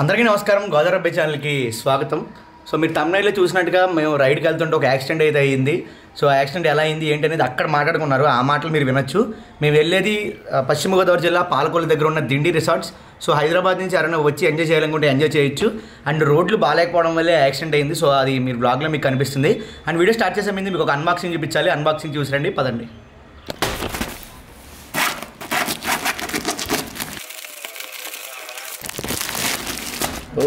అందరికీ నమస్కారం గోదావరి అబ్బాయి ఛానల్కి స్వాగతం సో మీరు తమిళనాడులో చూసినట్టుగా మేము రైడ్కి వెళ్తుంటే ఒక యాక్సిడెంట్ అయితే అయ్యింది సో ఆ యాక్సిడెంట్ ఎలా అయింది ఏంటి అనేది అక్కడ మాట్లాడుకున్నారు ఆ మాటలు మీరు వినొచ్చు మేము వెళ్ళేది ఆ, పశ్చిమ గోదావరి జిల్లా పాలకొల్లు దగ్గర ఉన్న దిండి రిసార్ట్స్ సో హైదరాబాద్ నుంచి ఎవరైనా వచ్చి ఎంజాయ్ చేయాలనుకుంటే ఎంజాయ్ చేయొచ్చు అండ్ రోడ్లు బాగాలేకపోవడం వల్లే యాక్సిడెంట్ అయింది సో అది మీరు బ్లాగ్లో మీకు కనిపిస్తుంది అండ్ వీడియో స్టార్ట్ చేసే ముందు మీకు ఒక అన్బాక్సింగ్ చూపించాలి అన్బాక్సింగ్ చూసిరండి పదండి ఓ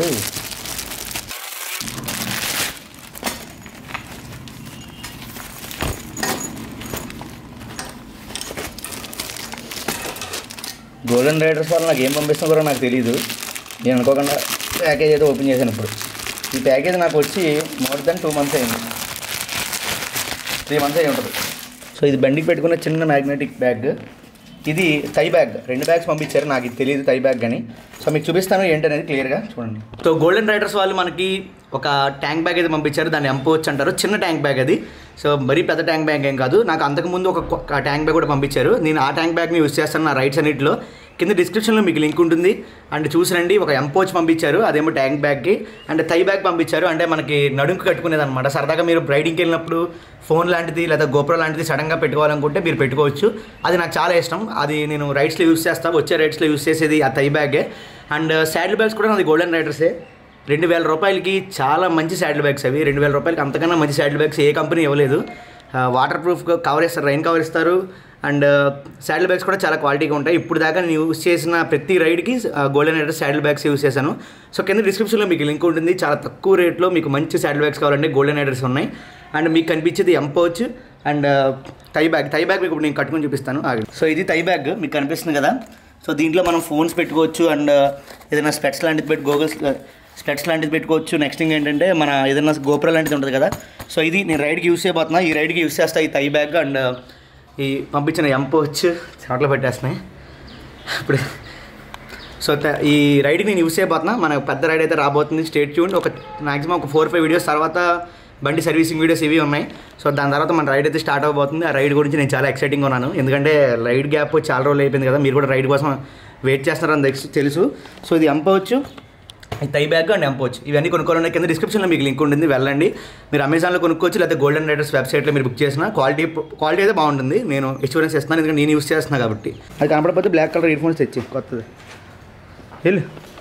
గోల్డెన్ రైడర్స్ వాళ్ళు నాకు ఏం పంపిస్తున్నా కూడా నాకు తెలియదు నేను అనుకోకుండా ప్యాకేజ్ అయితే ఓపెన్ చేశాను ఇప్పుడు ఈ ప్యాకేజ్ నాకు వచ్చి మోర్ దెన్ టూ మంత్స్ అయింది త్రీ మంత్స్ అయి ఉంటుంది సో ఇది బండికి పెట్టుకున్న చిన్న మ్యాగ్నెటిక్ బ్యాగ్ ఇది టై బ్యాగ్ రెండు బ్యాగ్స్ పంపించారు నాకు ఇది తెలియదు టై బ్యాగ్ అని సో మీకు చూపిస్తాను ఏంటనేది క్లియర్గా చూడండి సో గోల్డెన్ రైడర్స్ వాళ్ళు మనకి ఒక ట్యాంక్ బ్యాగ్ అయితే పంపించారు దాన్ని ఎంపోవచ్చు అంటారు చిన్న ట్యాంక్ బ్యాగ్ అది సో మరీ పెద్ద ట్యాంక్ బ్యాగ్ ఏం కాదు నాకు అంతకుముందు ఒక కొ- ఒక ట్యాంక్ బ్యాగ్ కూడా పంపించారు నేను ఆ ట్యాంక్ బ్యాగ్ని యూస్ చేస్తాను నా రైట్స్ అన్నింటిలో కింద డిస్క్రిప్షన్లో మీకు లింక్ ఉంటుంది అండ్ చూసిరండి ఒక ఎంపోచ్ పంపించారు అదేమో ట్యాంక్ బ్యాగ్కి అండ్ థై బ్యాగ్ పంపించారు అంటే మనకి నడుంకు కట్టుకునేది అనమాట సరదాగా మీరు బ్రైడింగ్కి వెళ్ళినప్పుడు ఫోన్ లాంటిది లేదా గోప్రో లాంటిది సడన్గా పెట్టుకోవాలనుకుంటే మీరు పెట్టుకోవచ్చు అది నాకు చాలా ఇష్టం అది నేను రైట్స్లో యూస్ చేస్తాను వచ్చే రైట్స్లో యూస్ చేసేది ఆ థై బ్యాగే అండ్ శాడిల్ బ్యాగ్స్ కూడా నాది గోల్డెన్ రైడర్సే రెండు వేల రూపాయలకి చాలా మంచి శాడిల్ బ్యాగ్స్ అవి రెండు వేల రూపాయలకి అంతకన్నా మంచి శాడిల్ బ్యాగ్స్ ఏ కంపెనీ ఇవ్వలేదు వాటర్ ప్రూఫ్ కవర్ ఇస్తారు రైన్ కవర్ ఇస్తారు అండ్ శాడిల్ బ్యాగ్స్ కూడా చాలా క్వాలిటీగా ఉంటాయి ఇప్పుడు దాకా నేను యూస్ చేసిన ప్రతి రైడ్కి golden rider saddle bags use చేశాను సో కింద డిస్క్రిప్షన్లో మీకు లింక్ ఉంటుంది చాలా తక్కువ రేట్లో మీకు మంచి శాడిల్ బ్యాగ్స్ కావాలంటే గోల్డెన్ రైడర్స్ ఉన్నాయి అండ్ మీకు కనిపించేది ఎంపోచ్ and thigh bag thigh bag మీకు ఇప్పుడు నేను కట్టుకొని చూపిస్తాను ఆగండి. సో ఇది టై బ్యాగ్ మీకు కనిపిస్తుంది కదా సో దీంట్లో మనం ఫోన్స్ పెట్టుకోవచ్చు అండ్ ఏదైనా స్పెట్స్ లాంటిది పెట్టి గోగల్స్ స్పెట్స్ లాంటిది పెట్టుకోవచ్చు నెక్స్ట్ థింగ్ ఏంటంటే మన ఏదైనా గోపుర లాంటిది ఉంటుంది కదా సో ఇది నేను రైడ్కి యూస్ చేయబోతున్నా ఈ రైడ్కి యూస్ చేస్తా ఈ టై బ్యాగ్ అండ్ ఈ పంపించిన ఎంపోచ్ చాట్లో పెట్టేస్తున్నాయి ఇప్పుడు సో త- ఈ రైడ్కి నేను యూస్ చేయబోతున్నా మన పెద్ద రైడ్ అయితే రాబోతుంది స్టేట్ ట్యూన్ ఒక మాక్సిమం ఒక ఫోర్ ఫైవ్ వీడియోస్ తర్వాత బండి సర్వీసింగ్ వీడియోస్ ఇవి ఉన్నాయి సో దాని తర్వాత మన రైడ్ అయితే స్టార్ట్ అవబోతుంది ఆ రైడ్ గురించి నేను చాలా ఎక్సైటింగ్గా ఉన్నాను ఎందుకంటే రైడ్ గ్యాప్ చాలా రోజులు అయిపోయింది కదా మీరు కూడా రైడ్ కోసం వెయిట్ చేస్తున్నారని తెలుసు- తెలుసు సో ఇది ఎంపవచ్చు ఈ టై బ్యాగ్ అండ్ ఎంపోచ్ ఇవన్నీ కొనుక్కోవాలనే కింద డిస్క్రిప్షన్లో మీకు లింక్ ఉంటుంది వెళ్ళండి మీరు అమెజాన్లో కొనుక్కోవచ్చు లేకపోతే గోల్డెన్ రైడర్స్ వెబ్సైట్లో మీరు బుక్ చేసిన క్వాలిటీ క్వాలిటీ అయితే బాగుంటుంది నేను ఎక్స్పీరియన్స్ ఇస్తున్నాను ఎందుకంటే నేను యూస్ చేస్తున్నా కాబట్టి అది కనపడకపోతే బ్లాక్ కలర్ ఇయర్ ఫోన్స్ తెచ్చి కొత్తది వెళ్ళు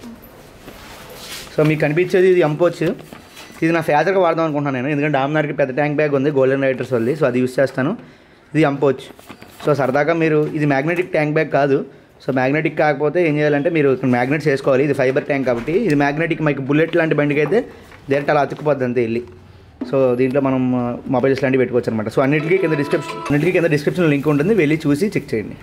సో మీకు కనిపించేది ఇది ఎంపోచ్ ఇది నా ఫేదర్గా వాడదాం అనుకుంటున్నాను నేను ఎందుకంటే డామినార్కి పెద్ద ట్యాంక్ బ్యాగ్ ఉంది గోల్డెన్ రైడర్స్ వాళ్ళది సో అది యూస్ చేస్తాను ఇది ఎంపోచ్ సో సరదాగా మీరు ఇది మ్యాగ్నెటిక్ ట్యాంక్ బ్యాగ్ కాదు సో మ్యాగ్నెటిక్ కాకపోతే ఏం చేయాలంటే మీరు ఇక్కడ మ్యాగ్నెట్స్ వేసుకోవాలి ఇది ఫైబర్ ట్యాంక్ కాబట్టి ఇది మ్యాగ్నెటిక్ మీకు బుల్లెట్ లాంటి బండికి అయితే డైరెక్ట్ అలా అతుక్కుపోద్ది అంతే వెళ్ళి సో దీంట్లో మనం మొబైల్స్ లాంటివి పెట్టుకోవచ్చు అనమాట సో అన్నిటికీ కింద డిస్క్రిప్షన్ అన్నిటికీ కింద డిస్క్రిప్షన్ లింక్ ఉంటుంది వెళ్ళి చూసి చెక్ చేయండి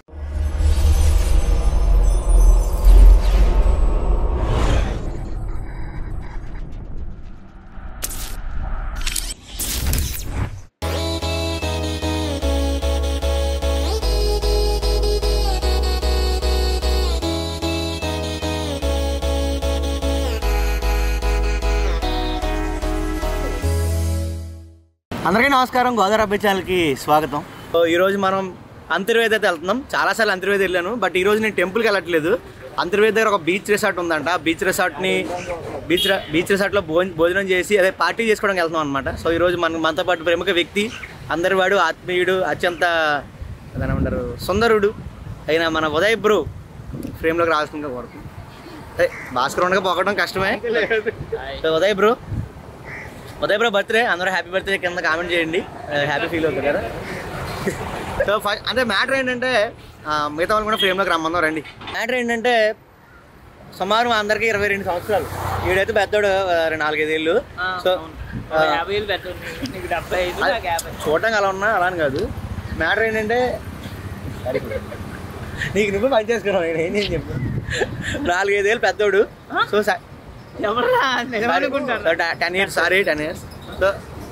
అందరికీ నమస్కారం గోదావరి అబ్బాయి ఛానల్కి స్వాగతం సో ఈరోజు మనం అంతర్వేది అయితే వెళ్తున్నాం చాలాసార్లు అంతర్వేది వెళ్ళాను బట్ ఈరోజు నేను టెంపుల్కి వెళ్ళట్లేదు అంతర్వేది దగ్గర ఒక బీచ్ రిసార్ట్ ఉందంట ఆ బీచ్ రిసార్ట్ని బీచ్ ర- బీచ్ రిసార్ట్లో భోజనం భోజనం చేసి అదే పార్టీ చేసుకోవడానికి వెళ్తున్నాం అనమాట సో ఈరోజు మన మనతో పాటు ప్రముఖ వ్యక్తి అందరి వాడు ఆత్మీయుడు అత్యంత అదే ఉంటారు సుందరుడు అయిన మన ఉదయ్ బ్రో ఫ్రేమ్లోకి రావాల్సిందిగా కోరుతుంది అదే భాస్కర్ ఉండగా పోగడం కష్టమే so Uday bro Uday bro birthday అందరూ హ్యాపీ బర్త్డే కింద కామెంట్ చేయండి హ్యాపీ ఫీల్ అవుతుంది కదా సో ఫస్ట్ అంటే మ్యాటర్ ఏంటంటే ఆ, మిగతా వాళ్ళు కూడా ఫ్రేమ్లోకి రమ్మందాం రండి మ్యాటర్ ఏంటంటే సుమారు మా అందరికీ ఇరవై రెండు సంవత్సరాలు వీడైతే పెద్దోడు ఆ, రెండు నాలుగైదేళ్ళు సో ఆ, యాభై వేలు పెద్ద నీకు డెబ్బై ఐదు నాకు యాభై చూడటానికి అలా ఉన్నా అలా అని కాదు మ్యాటర్ ఏంటంటే నీకు నువ్వు పని చేసుకున్నావు నేను ఏం చేయను చెప్పు నాలుగైదేళ్ళు పెద్దోడు సో స- ఎవరా నిజమనుకుంటారు ten years sorry ten years so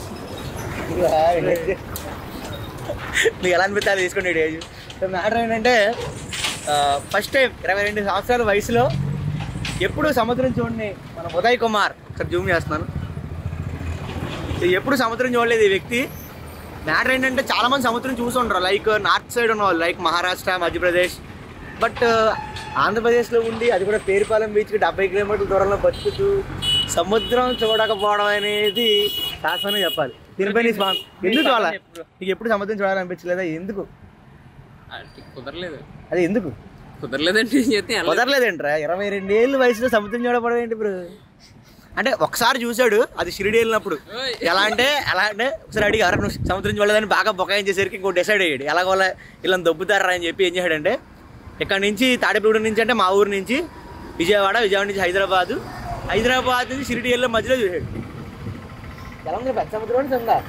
నీకు ఎలా అనిపిస్తే అది తీసుకోండి ఏజ్ సో మ్యాటర్ ఏంటంటే ఫస్ట్ టైం ఇరవై రెండు సంవత్సరాల వయసులో ఎప్పుడు సముద్రం చూడండి మన ఉదయ్ కుమార్ ఇక్కడ జూమ్ చేస్తున్నాను ఎప్పుడు సముద్రం చూడలేదు ఈ వ్యక్తి మ్యాటర్ ఏంటంటే చాలా మంది సముద్రం చూసి ఉండరు లైక్ నార్త్ సైడ్ ఉన్న వాళ్ళు లైక్ మహారాష్ట్ర మధ్యప్రదేశ్ బట్ ఆంధ్రప్రదేశ్లో ఉండి అది కూడా పేరుపాలెం బీచ్కి డెబ్బై కిలోమీటర్ల దూరంలో బతుకుతూ సముద్రం చూడకపోవడం అనేది శాసనం చెప్పాలి దీనిపై నీ స్వా- ఎందుకు అలా నీకు ఎప్పుడు సముద్రం చూడాలనిపించలేదా ఎందుకు అంటే కుదరలేదు అది ఎందుకు కుదరలేదండి చెప్తే కుదరలేదంట్రా ఇరవై రెండేళ్ళ వయసులో సముద్రం చూడపడం ఏంటి బ్రో అంటే ఒకసారి చూశాడు అది షిరిడి వెళ్ళినప్పుడు ఎలా అంటే ఎలా అంటే ఒకసారి అడిగి ఎవరైనా నువ్వు సముద్రం చూడలేదని బాగా బొకాయించేసరికి ఇంకో డిసైడ్ అయ్యాడు ఎలాగ వాళ్ళ ఇలా దొబ్బుతారా అని చెప్పి ఏం చేశాడంటే ఇక్కడ నుంచి తాడేపల్లి నుంచి అంటే మా ఊరు నుంచి విజయవాడ విజయవాడ నుంచి హైదరాబాదు హైదరాబాద్ నుంచి షిరిడి వెళ్ళే మధ్యలో చూశాడు ఎలా ఉంది పెద్ద సముద్రం అని చందా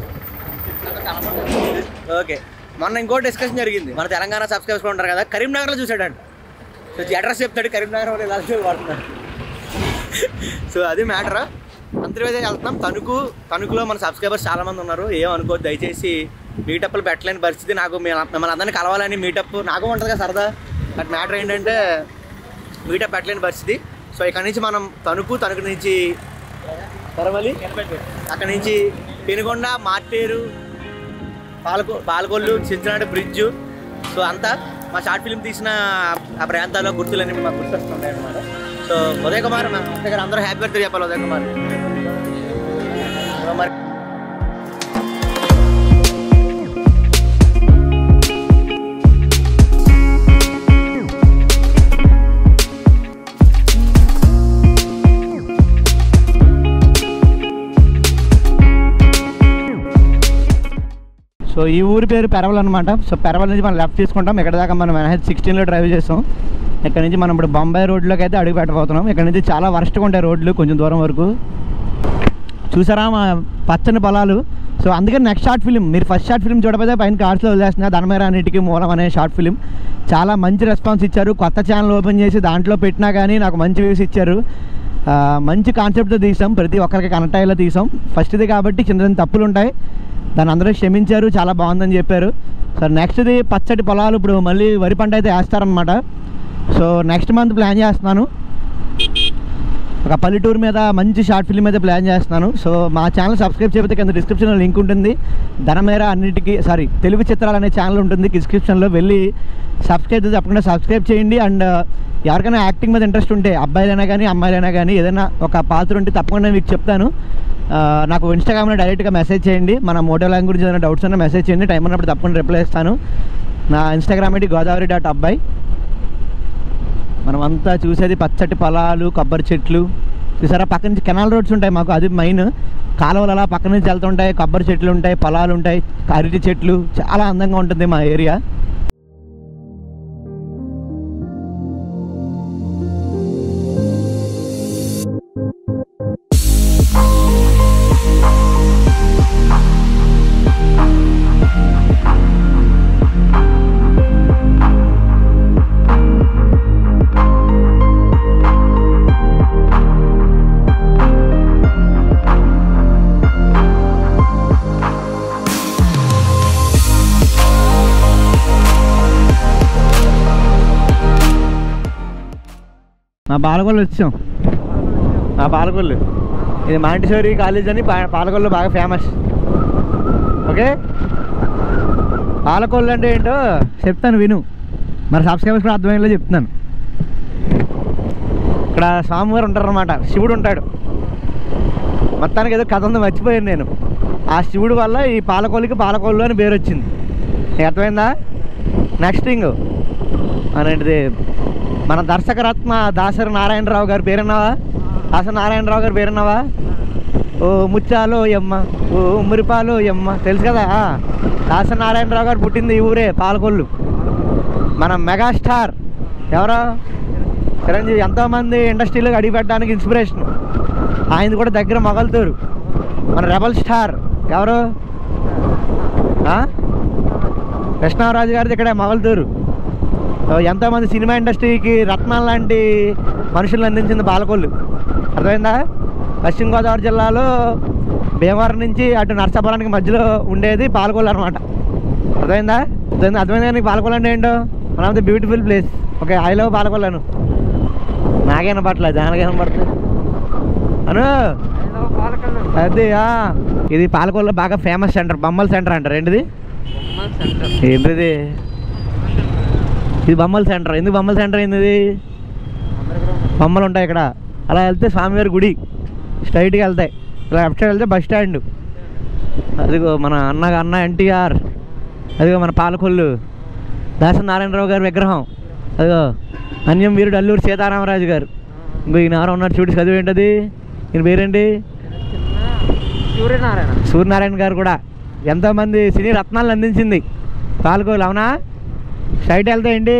ఓకే మొన్న ఇంకో డిస్కషన్ జరిగింది మన తెలంగాణ సబ్స్క్రైబర్స్ కూడా ఉంటారు కదా కరీంనగర్లో చూశాడంట సో అడ్రస్ చెప్తాడు కరీంనగర్ వాళ్ళు ఇలా వాడుతున్నారు సో అది మ్యాటర్ అంతర్వేది వెళ్తున్నాం తణుకు తణుకులో మన సబ్స్క్రైబర్స్ చాలా మంది ఉన్నారు ఏం అనుకోవద్దు దయచేసి మీటప్లు పెట్టలేని పరిస్థితి నాకు మీ- మిమ్మల్ని అందరినీ కలవాలని మీటప్ నాకు ఉంటుంది కదా సరదా బట్ మ్యాటర్ ఏంటంటే మీటప్ పెట్టలేని పరిస్థితి సో ఇక్కడ నుంచి మనం తణుకు తణుకు నుంచి పరవలి అక్కడ నుంచి పెనుగొండ మార్టేరు పాలకొ పాలకొల్లు చిన్ననాడు బ్రిడ్జ్ సో అంతా మా షార్ట్ ఫిల్మ్ తీసిన ఆ ప్రాంతాల్లో గుర్తులన్నీ మాకు గుర్తొస్తుంటాయి అనమాట సో ఉదయ్ కుమార్ మా దగ్గర అందరూ హ్యాపీ బర్త్డే చెప్పాలి ఉదయ్ కుమార్ సో మరి సో ఈ ఊరి పేరు పెరవల్ అనమాట సో పెరవల్ నుంచి మనం లెఫ్ట్ తీసుకుంటాం ఇక్కడ దాకా మనం ఎన్హెచ్ సిక్స్టీన్లో డ్రైవ్ చేస్తాం ఇక్కడ నుంచి మనం ఇప్పుడు బొంబాయి రోడ్లోకి అయితే అడుగు పెట్టబోతున్నాం ఇక్కడ నుంచి చాలా వర్స్ట్గా ఉంటాయి రోడ్లు కొంచెం దూరం వరకు చూసారా మా పచ్చని పొలాలు సో అందుకని నెక్స్ట్ షార్ట్ ఫిలిం మీరు ఫస్ట్ షార్ట్ ఫిలిం చూడకపోతే పైన కార్డ్స్లో వదిలేస్తున్నా ధనమేర అన్నిటికీ మూలం అనే షార్ట్ ఫిలిం చాలా మంచి రెస్పాన్స్ ఇచ్చారు కొత్త ఛానల్ ఓపెన్ చేసి దాంట్లో పెట్టినా కానీ నాకు మంచి వ్యూస్ ఇచ్చారు ఆ, మంచి కాన్సెప్ట్తో తీసాం ప్రతి ఒక్కరికి కనెక్ట్ అయ్యేలా తీసాం ఫస్ట్ది కాబట్టి చిన్న చిన్న తప్పులు ఉంటాయి దాన్ని అందరూ క్షమించారు చాలా బాగుందని చెప్పారు సో నెక్స్ట్ది పచ్చటి పొలాలు ఇప్పుడు మళ్ళీ వరి పంట అయితే వేస్తారనమాట సో నెక్స్ట్ మంత్ ప్లాన్ చేస్తున్నాను ఒక పల్లెటూరు మీద మంచి షార్ట్ ఫిల్మ్ అయితే ప్లాన్ చేస్తున్నాను సో మా ఛానల్ సబ్స్క్రైబ్ చేయకపోతే కింద డిస్క్రిప్షన్లో లింక్ ఉంటుంది ధనమేర అన్నిటికీ సారీ తెలుగు చిత్రాలు అనే ఛానల్ ఉంటుంది డిస్క్రిప్షన్లో వెళ్ళి సబ్స్క్రైబ్ చేసి తప్పకుండా సబ్స్క్రైబ్ చేయండి అండ్ ఎవరికైనా యాక్టింగ్ మీద ఇంట్రెస్ట్ ఉంటే అబ్బాయిలైనా కానీ అమ్మాయిలైనా కానీ ఏదైనా ఒక పాత్ర ఉంటే తప్పకుండా మీకు చెప్తాను ఆ, నాకు ఇన్స్టాగ్రామ్లో డైరెక్ట్గా మెసేజ్ చేయండి మన మోటో లాంగ్వేజ్ గురించి ఏదైనా డౌట్స్ ఉన్నా మెసేజ్ చేయండి టైం ఉన్నప్పుడు తప్పకుండా రిప్లై ఇస్తాను నా ఇన్స్టాగ్రామ్ ఐడి గోదావరి డాట్ అబ్బాయి మనం అంతా చూసేది పచ్చటి పొలాలు కొబ్బరి చెట్లు చూసారా పక్క నుంచి కెనాల్ రోడ్స్ ఉంటాయి మాకు అది మెయిన్ కాలువలు అలా పక్క నుంచి వెళ్తుంటాయి కొబ్బరి చెట్లు ఉంటాయి పొలాలు ఉంటాయి అరటి చెట్లు చాలా అందంగా ఉంటుంది మా ఏరియా మా పాలకొల్లు వచ్చాం మా పాలకొల్లు ఇది మాంటిసోరి కాలేజ్ అని పా- పాలకొల్లు బాగా ఫేమస్ ఓకే పాలకొల్లు అంటే ఏంటో చెప్తాను విను మరి సబ్స్క్రైబర్స్ కూడా అర్థమయ్యేలా చెప్తున్నాను ఇక్కడ స్వామివారు ఉంటారన్నమాట శివుడు ఉంటాడు మొత్తానికి ఏదో కథ ఉంది మర్చిపోయాను నేను ఆ శివుడు వల్ల ఈ పాలకొల్లుకి పాలకొల్లు అని పేరు వచ్చింది నీకు అర్థమైందా నెక్స్ట్ థింగ్ అనేటిది మన దర్శకరత్న దాసరి నారాయణరావు గారి పేరున్నావా దాసరి నారాయణరావు గారి పేరున్నావా ఓ ముత్యాలో ఎమ్మ ఓ మురిపాలో ఎమ్మ తెలుసు కదా దాసరి నారాయణరావు గారు పుట్టింది ఈ ఊరే పాలకొల్లు మన మెగాస్టార్ ఎవరో చిరంజీవి ఎంతోమంది ఇండస్ట్రీలోకి అడిగిపెట్టడానికి ఇన్స్పిరేషన్ ఆయనది కూడా దగ్గర మొగలుతూరు మన రెబల్ స్టార్ ఎవరు ఆ? కృష్ణరాజు గారిది ఇక్కడే మొగలుతూరు సో ఎంతోమంది సినిమా ఇండస్ట్రీకి రత్నాలు లాంటి మనుషులను అందించింది పాలకొల్లు అర్థమైందా పశ్చిమ గోదావరి జిల్లాలో భీమవరం నుంచి అటు నర్సాపురానికి మధ్యలో ఉండేది పాలకొల్లు అనమాట అర్థమైందా అర్థమైందా అర్థమైందా నీకు పాలకొల్లు అంటే ఏంటో one of the beautiful place okay I love పాలకొల్లను నాకేనా పట్ల దానికేనా పడుతుంది అను అదే ఆ. ఇది పాలకొల్లు బాగా ఫేమస్ సెంటర్ బొమ్మల సెంటర్ అంటారు ఏంటిది ఏంటిది ఇది బొమ్మల సెంటర్ ఎందుకు బొమ్మల సెంటర్ అయింది ఇది బొమ్మలు ఉంటాయి ఇక్కడ అలా వెళ్తే స్వామివారి గుడి స్ట్రైట్గా వెళ్తాయి ఇలా లెఫ్ట్ సైడ్ వెళ్తే బస్ స్టాండ్ అదిగో మన అన్న అన్న ఎన్టీఆర్ అదిగో మన పాలకొల్లు దాస నారాయణరావు గారి విగ్రహం అదిగో అన్యం వీరుడు అల్లూరు సీతారామరాజు గారు ఇంకో ఈయన ఎవరో ఉన్నారు చూడు చదువు ఏంటది ఈయన పేరేంటి సూర్యనారాయణ సూర్యనారాయణ గారు కూడా ఎంతోమంది సినీ రత్నాలను అందించింది పాలకోలు అవునా స్ట్రైట్ వెళ్తే ఏంటి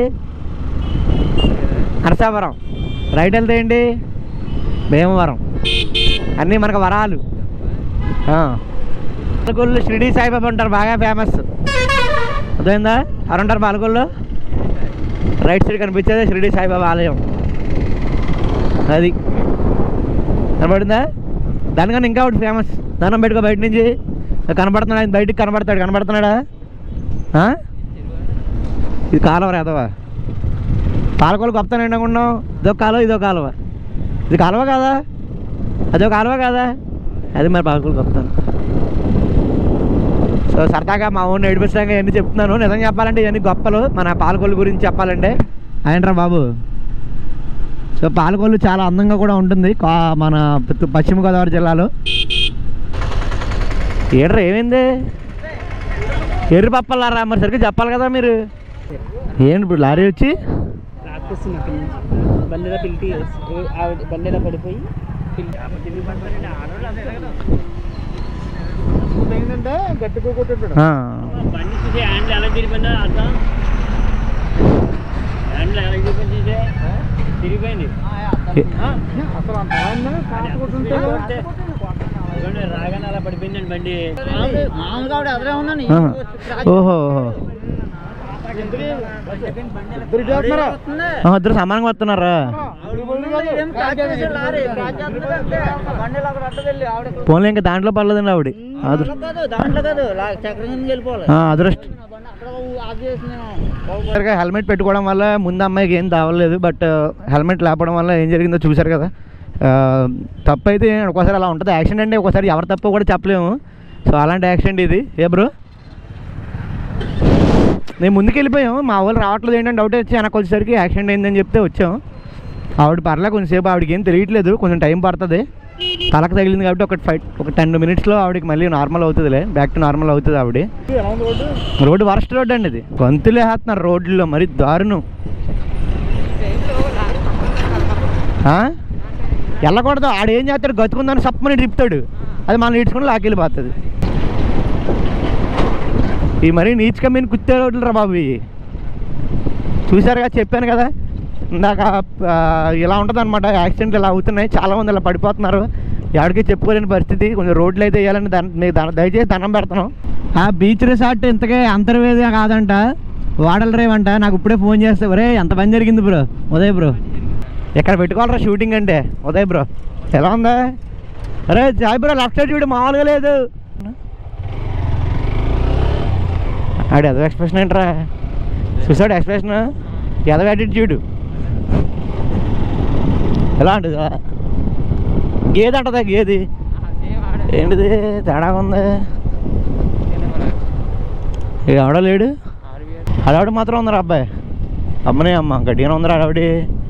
నరసాపురం రైట్ వెళ్తే ఏంటి భీమవరం అన్నీ మనకు వరాలు ఆ. పాలకొల్లు షిరిడి సాయిబాబా ఉంటారు బాగా ఫేమస్ అర్థమైందా ఎవరు ఉంటారు పాలకొల్లు రైట్ సైడ్ కనిపించేది షిరిడి సాయిబాబా ఆలయం అది కనబడిందా దానికన్నా ఇంకా ఒకటి ఫేమస్ దండం పెట్టుకో బయట నుంచి కనబడుతున్నాడు ఆయన బయటికి కనబడతాడు కనబడుతున్నాడా ఆ? ఇది కాలువ రేదవా పాలకొలు గొప్పతనం ఏంటనుకున్నాం ఇదో కాలువ ఇదో కాలువ ఇది కాలువ కాదా అదో కాలువ కాదా అది మరి పాలకొలు గొప్పతనం సో సరదాగా మా ఊరిని ఏడిపించడానికి ఇవన్నీ చెప్తున్నాను నిజం చెప్పాలంటే ఇవన్నీ గొప్పలు మన పాలకొల్లు గురించి చెప్పాలంటే ఆయనరా బాబు సో పాలకొల్లు చాలా అందంగా కూడా ఉంటుంది కా- మన ప- పశ్చిమ గోదావరి జిల్లాలో ఏడ్రా ఏమైంది ఎర్రి పప్పలారా మరి సరిగ్గా చెప్పాలి కదా మీరు ఏంటి ఇప్పుడు లారీ వచ్చి రాకొస్తుంది అక్కడి నుంచి బండిలో పిలిటి ఆవిడ బండిలో పడిపోయి ఏంటంటే గట్టిగా కొట్టాడు ఆ, బండి చూసి హ్యాండిల్ ఎలా తిరిగిపోయిందో అర్థం హ్యాండిల్ ఎలా తిరిగిపోయింది తిరిగిపోయింది ఏ- అసలు అంత ఆనందం కాస్త కొట్టుంటే ఇదిగోండి, రాగానే అలా పడిపోయిందండి బండి మామూలుగా ఆవిడ ఎదురే ఉందని ఆ. ఓహో ఓహో. ఇద్దరు చేస్తున్నారా ఆ, ఇద్దరు సమానంగా వస్తున్నారా ఫోన్లో ఇంకా దాంట్లో పర్లేదండి ఆవిడ అదృ- దాంట్లో కాదు చక్రం కిందకి వెళ్ళిపోవాలి ఆ, అదృష్టం అక్కడ ఆఫ్ చేసి నేను సరిగా హెల్మెట్ పెట్టుకోవడం వల్ల ముందు అమ్మాయికి ఏం తావలేదు బట్ హెల్మెట్ లేపడం వల్ల ఏం జరిగిందో చూశారు కదా ఆ, తప్పు అయితే ఒక్కోసారి అలా ఉంటుంది యాక్సిడెంట్ అంటే ఒకసారి ఎవరు తప్పు కూడా చెప్పలేము సో అలాంటి యాక్సిడెంట్ ఇది ఏ బ్రో నేను ముందుకు వెళ్ళిపోయాం మా వాళ్ళు రావట్లేదు ఏంటంటే డౌట్ వచ్చి వెనక్కి వచ్చేసరికి యాక్సిడెంట్ అయిందని చెప్తే వచ్చాం ఆవిడ పర్లే కొంచెంసేపు ఆవిడకి ఏం తెలియట్లేదు కొంచెం టైం పడుతుంది తలకు తగిలింది కాబట్టి ఒక ఫైవ్ ఒక టెన్ మినిట్స్లో ఆవిడకి మళ్ళీ నార్మల్ అవుతుందిలే బ్యాక్ టు నార్మల్ అవుతుంది ఆవిడ ఎలా ఉంది రోడ్డు రోడ్డు వరస్ట్ రోడ్ అండి ఇది గొంతులే వేస్తున్నారు రోడ్లలో మరి దారుణం ఆ? వెళ్ళకూడదు ఆడేం చేస్తాడు గతుకుందని సప్పమని తిప్పుతాడు అది మనం ఈడ్చుకుని లాకెళ్ళిపోతుంది ఈ మరీ నీచ్ కమ్మిన కుత్తే రోడ్లు రా బాబు ఇవి చూసారుగా చెప్పాను కదా ఇందాక ఆ, ఇలా ఉంటుంది అనమాట యాక్సిడెంట్లు ఇలా అవుతున్నాయి చాలా మంది ఇలా పడిపోతున్నారు ఎవరికి చెప్పుకోలేని పరిస్థితి కొంచెం రోడ్లు అయితే వేయాలని దాని మీకు దాని దయచేసి దండం పెడతాను ఆ బీచ్ రిసార్ట్ ఇంతకే అంతర్వేది కాదంట వాడల రేవ్ అంట నాకు ఇప్పుడే ఫోన్ చేస్తే ఒరే ఎంత పని జరిగింది బ్రో ఉదయ్ బ్రో ఎక్కడ పెట్టుకోవాలరా షూటింగ్ అంటే ఉదయ్ బ్రో ఎలా ఉందా అరే జాయ్ బ్రో లెఫ్ట్ సైడ్ చూడు మామూలుగా లేదు ఆడు ఎదో ఎక్స్ప్రెషన్ ఏంట్రా చూసాడు ఎక్స్ప్రెషన్ ఎదో యాటిట్యూడ్ ఎలా ఉంటుంది గేది అంటదా గేది ఏంటిది తేడా ఉంది ఇక ఆవిడ లేడు ఆడవిడ మాత్రం ఉందిరా అబ్బాయి అమ్మనే అమ్మ గట్టిగానే ఉందిరా ఆడవిడి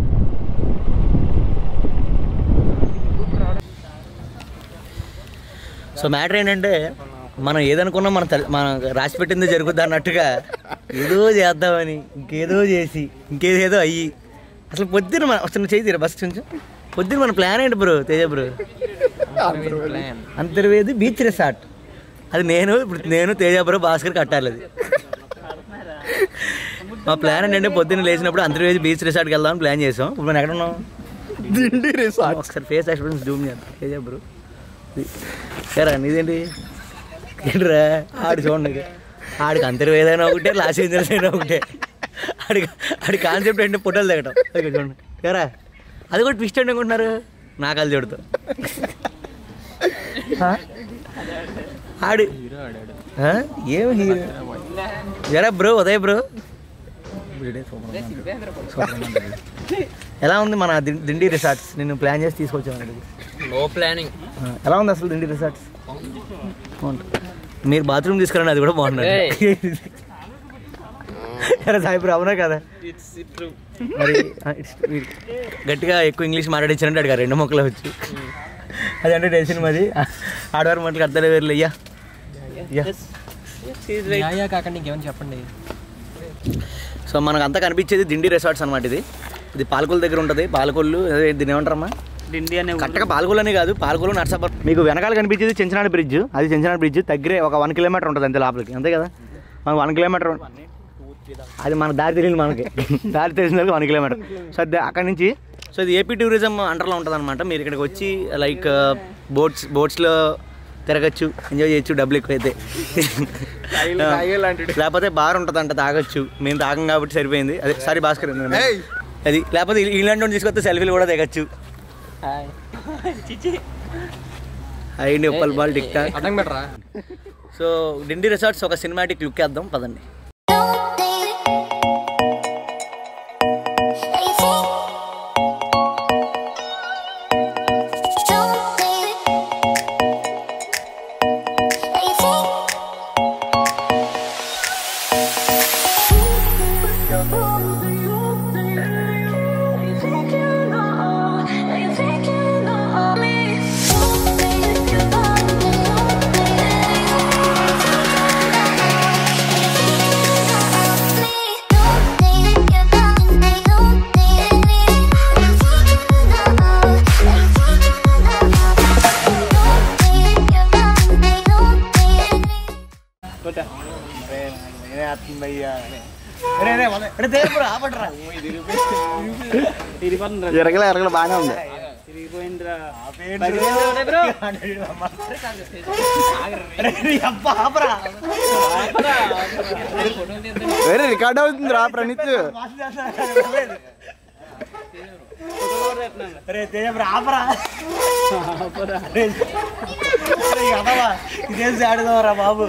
సో మ్యాటర్ ఏంటంటే మనం ఏదనుకున్నా మన తల్లి మన రాసి పెట్టింది జరుగుద్ది అన్నట్టుగా ఏదో చేద్దామని ఇంకేదో చేసి ఇంకేదేదో అయ్యి అసలు పొద్దున మన అసలు చేయి తీరా బస్ కొంచెం పొద్దున మన ప్లాన్ ఏంటి bro Teja bro Antarvedi beach resort అది నేను ఇప్పుడు నేను తేజ బ్రో భాస్కర్ కట్టాలి అది మా ప్లాన్ ఏంటంటే పొద్దున్న లేచినప్పుడు అంతర్వేది బీచ్ రిసార్ట్కి వెళ్దామని ప్లాన్ చేసాం ఇప్పుడు మనం ఎక్కడ ఉన్నాం దిండి రిసార్ట్ ఒకసారి ఫేస్ ఎక్స్ప్రెషన్ జూమ్ చేద్దాం తేజ బ్రో సరే నీదేంటి ఏంట్రా ఆడి చూడండి ఆడికి అంతర్వేదైనా ఒకటే లాస్ ఏంజల్స్ అయినా ఒకటే ఆడి ఆడి కాన్సెప్ట్ ఏంటంటే ఫోటోలు దిగటం అది చూడండి సరే అది కూడా ట్విస్ట్ ఏంటి అనుకుంటున్నారు నాకు అది చూడతాం ఆడి ఆ? ఏం హీరో జరా బ్రో ఉదయ్ బ్రో ఎలా ఉంది మన దిం- దిండి రిసార్ట్స్ నేను ప్లాన్ చేసి తీసుకొచ్చాను అక్కడికి. నో ప్లానింగ్ ఆ, ఎలా ఉంది అసలు దిండి రిసార్ట్స్ బాగుంటుంది మీరు బాత్రూమ్ తీసుకురండి అది కూడా బాగుంటుంది ఏయ్. కదా సాయిబ్రు అవునా కదా ఇట్స్ ట్రూ మరి ఆ, it's- వీడి- గట్టిగా ఎక్కువ ఇంగ్లీష్ మాట్లాడించారంటే అడిగారు రెండు మొక్కలు వచ్చి అది అంటే టెన్షన్ మాది ఆడవారు మాటలకు అర్థాలే వేర్లు అయ్యా యా యా కాకండి ఇంకేమైనా చెప్పండి సో మనకు అంతా కనిపించేది దిండి రిసార్ట్స్ అనమాట ఇది ఇది పాలకొల్లు దగ్గర ఉంటుంది పాలకొల్లు అదే దీని ఏమంటారమ్మా డిండి అనే ఊరు. కరెక్ట్గా పాలకొల్లు అని కాదు పాలకొల్లు నర్సాపురం మీకు వెనకాల కనిపించేది చెంచనాడు బ్రిడ్జ్ అది చెంచనాడు బ్రిడ్జ్ దగ్గరే ఒక వన్ కిలోమీటర్ ఉంటుంది అంతే లోపలికి అంతే కదా మనకు వన్ కిలోమీటర్ అది మనకు దారి తెలియదు మనకి దారి తెలిసిన వన్ కిలోమీటర్ సో అది అక్కడి నుంచి సో ఇది ఏపీ టూరిజం అండర్లో ఉంటుంది అనమాట మీరు ఇక్కడికి వచ్చి లైక్ బోట్స్ బోట్స్లో తిరగచ్చు ఎంజాయ్ చేయొచ్చు డబ్బులు ఎక్కువ అయితే లేకపోతే బార్ ఉంటుంది అంట తాగొచ్చు మేము తాగం కాబట్టి సరిపోయింది అదే సారీ భాస్కర్ అది లేకపోతే ఇలాంటి వాడిని తీసుకొస్తే సెల్ఫీలు కూడా దిగచ్చు హాయ్ చిచి అయ్యండి ఉప్పల్ బాల్ టిక్ టాక్ అర్థం పెట్టరా సో డిండి రిసార్ట్స్ ఒక సినిమాటిక్ లుక్ వేద్దాం పదండి కొట్టా తిరిగిపోతుందిరా ఎరగలే ఎరగలే బాగానే ఉంది తిరిగిపోయిందిరా వేరే రికార్డ్ అవుతుంది రా ప్రణీత్ ఇదేం ఆడుదామరా బాబు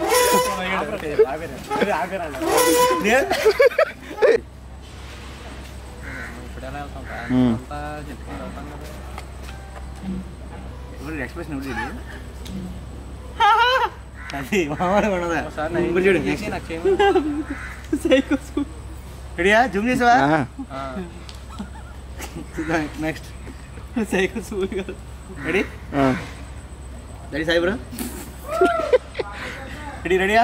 ఎక్స్ప్రెషన్ ఎవరు ఇది? అది మామూలుగా ఉండదా? ఇప్పుడు చూడు నెక్స్ట్ రెడీయా జూమ్ చేసావా నెక్స్ట్ సైకిల్ సూర్ కాదు ready ready Sai bro ready రెడీయా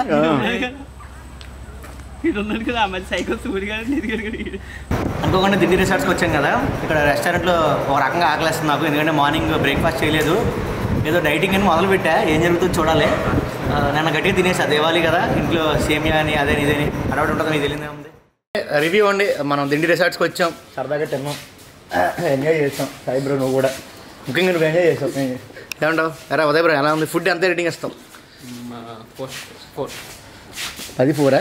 ఇటు ఉన్నాడు కదా ఆ మధ్య సైకిల్ సూర్ కాదు తిరిగి అనుకోకుండా దిండి రిసార్ట్స్కి వచ్చాం కదా ఇక్కడ రెస్టారెంట్లో ఒక రకంగా ఆకలేస్తుంది నాకు ఎందుకంటే మార్నింగ్ బ్రేక్ఫాస్ట్ చేయలేదు ఏదో డైటింగ్ అని మొదలు పెట్టా ఏం జరుగుతుందో చూడాలి ఆ, నన్ను గట్టిగా తినేసా దేవాలి కదా ఇంట్లో సేమియా అని అదే ఇదని అడవాడు ఉంటుంది మీకు తెలియదే ఉంది రివ్యూ అండి మనం దిండి రిసార్ట్స్కి వచ్చాం సరదాగా తిన్నాం ఎంజాయ్ చేస్తాం సాయి బ్రో నువ్వు కూడా ముఖ్యంగా నువ్వు ఎంజాయ్ చేస్తావు ఏమంటావు ఎరా ఉదయ్ బ్రో ఎలా ఉంది ఫుడ్ ఎంత రేటింగ్ ఇస్తాం ఫోర్ పది ఫోరా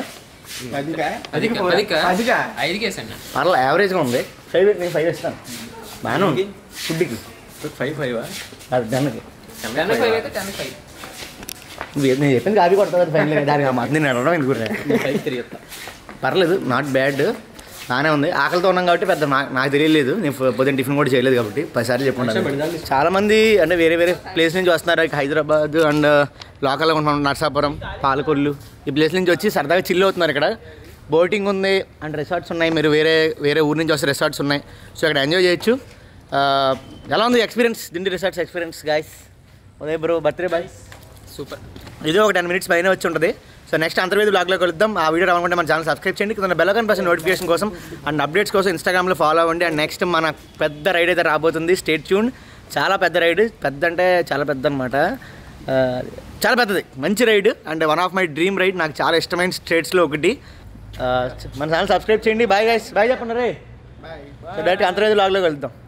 ఐదుకి వేసాను పర్లే యావరేజ్గా ఉంది ఫైవ్ నేను ఫైవ్ ఇస్తాను బాగానే ఉంది ఫుడ్కి ఫైవ్ ఫైవ్ అది దానికి టెన్ ఫైవ్ అయితే టెన్ ఫైవ్ నువ్వు నేను చెప్పింది కాపీ కొడుతుంది ఫైవ్ దానికి మాట నేను అడగడం ఎందుకు ఫైవ్ తిరిగి పర్లేదు నాట్ బ్యాడ్ బాగానే ఉంది ఆకలితో ఉన్నాం కాబట్టి పెద్ద నా- నాకు తెలియలేదు నేను ఫ- పొద్దున్న టిఫిన్ కూడా చేయలేదు కాబట్టి పదిసార్లు చెప్పుకుంటాను చాలా మంది అంటే వేరే వేరే ప్లేస్ నుంచి వస్తున్నారు లైక్ హైదరాబాద్ అండ్ లోకల్గా ఉంటున్నాం నర్సాపురం పాలకొల్లు ఈ ప్లేస్ నుంచి వచ్చి సరదాగా చిల్ అవుతున్నారు ఇక్కడ బోటింగ్ ఉంది అండ్ రిసార్ట్స్ ఉన్నాయి మీరు వేరే వేరే ఊరి నుంచి వస్తే రిసార్ట్స్ ఉన్నాయి సో ఇక్కడ ఎంజాయ్ చేయొచ్చు ఆ, ఎలా ఉంది experience Dindi resorts experience guys Uday bro birthday boy super ఇది ఒక టెన్ మినిట్స్ పైన వచ్చి ఉంటుంది సో నెక్స్ట్ అంతర్వేది బ్లాగ్లో కలుద్దాం ఆ వీడియో రావాలంటే మన ఛానల్ సబ్స్క్రైబ్ చేయండి కింద బెల్ ఐకాన్ పర్సెంట్ నోటిఫికేషన్ కోసం అండ్ అప్డేట్స్ కోసం ఇన్స్టాగ్రామ్లో ఫాలో అవ్వండి అండ్ నెక్స్ట్ మన పెద్ద రైడ్ అయితే రాబోతుంది స్టేట్ ట్యూన్ చాలా పెద్ద రైడ్ పెద్ద అంటే చాలా పెద్ద అనమాట చాలా పెద్దది మంచి ride and one of my dream ride నాకు చాలా ఇష్టమైన స్టేట్స్లో ఒకటి ఆ, మన ఛానల్ సబ్స్క్రైబ్ చేయండి బాయ్ గైస్ బాయ్ చెప్పండి రే డైరెక్ట్ అంతర్వేది బ్లాగ్లో వెళ్తాం